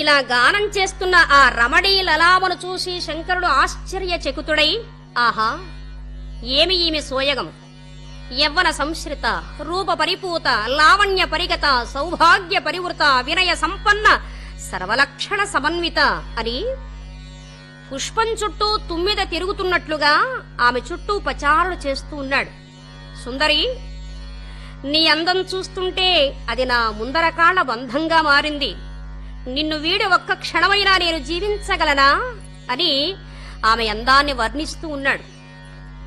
ఇలా గానం చేస్తున్న ఆ రమణీ లలామను చూసి శంకరుడు ఆశ్చర్యచకితుడై ఆహా ఏమి ఈమె సోయగం యవ్వన సంశ్రిత రూప పరిపూత లావణ్య పరిగత సౌభాగ్య పరివృత వినయ సంపన్న సర్వలక్షణ సమన్విత అని పుష్పం చుట్టూ తుమ్మిద తిరుగుతున్నట్లుగా ఆమె చుట్టూ పచారులు చేస్తూ ఉన్నాడు సుందరి నీ అందం చూస్తుంటే అది నా ముందర కాళ్ల బంధంగా మారింది నిన్ను వీడి ఒక్క క్షణమైనా నేను జీవించగలనా అని ఆమె అందాన్ని వర్ణిస్తూ ఉన్నాడు